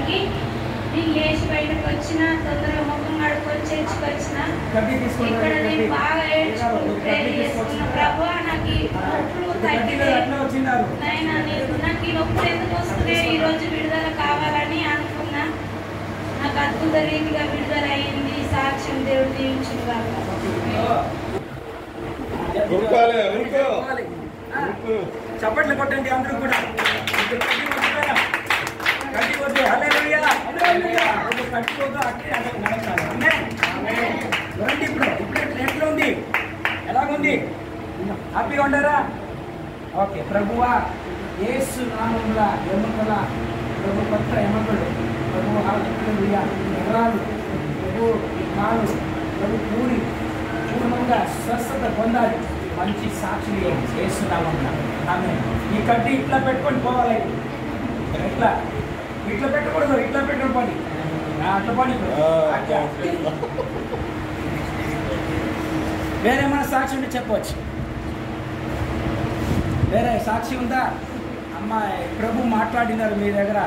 దెబ్బకి నేను లేచి బయటకు వచ్చిన తొందరగా ముఖం కడుక్కొని చర్చికి వచ్చిన కడ్డీ తీసుకోండి ఇక్కడ నేను కడ్డీ. బాగా ఏడ్చుకుని కడ్డీ ప్రేర్ తీసుకొచ్చి. చేసుకున్న ప్రభు నాకు ఈ నొప్పులు కడ్డీలో తగ్గితే అట్లా వచ్చినారు నాయనా నేను నాకు ఈ నొప్పులు ఎందుకు వస్తున్నాయి ఈ రోజు విడుదల కావాలని అనుకున్నా నాకు అద్భుత రీతిగా విడుదల అయింది సాక్ష్యం దేవుడు దీవించింది కాక ఉరుకోవాలి, ఉరుకో. ఉరుకోవాలి. ఆ, చప్పట్లు కొట్టండి అందరూ కూడా ఇప్పుడు కడ్డీ వద్దు కదా. కడ్డీ వద్దు హల్లెలూయా. హల్లెలూయా. ఇప్పుడు కడ్డీ వద్దు అట్లే అట్లా నడచాలి. ఆమేన్. రండి ఇప్పుడు ఇప్పుడు ఎట్లా- ఎట్లా ఉంది ఎలాగుంది హ్యాపీగా ఉండరా ఓకే ప్రభువా యేసు నామముల ఎముకల ప్రభు కొత్త ఎముకలు ప్రభు హల్లెలూయా ఎర్రాలు ప్రభు ఈ కాలు ప్రభు పూరి పూర్ణంగా స్వస్థత పొందాలి మంచి సాక్షి చేస్తున్నామన్నా ఆమె ఈ కడ్డీ ఇట్లా పెట్టుకొని పోవాలి ఎట్లా ఇట్లా పెట్టకూడదు ఇట్లా పెట్టుకొని పోండి ఆ, అట్లా పోండి ఆ, అట్లా. వేరే మన సాక్షి ఉంటే చెప్పవచ్చు వేరే సాక్షి ఉందా అమ్మ ప్రభు మాట్లాడినారు మీ దగ్గర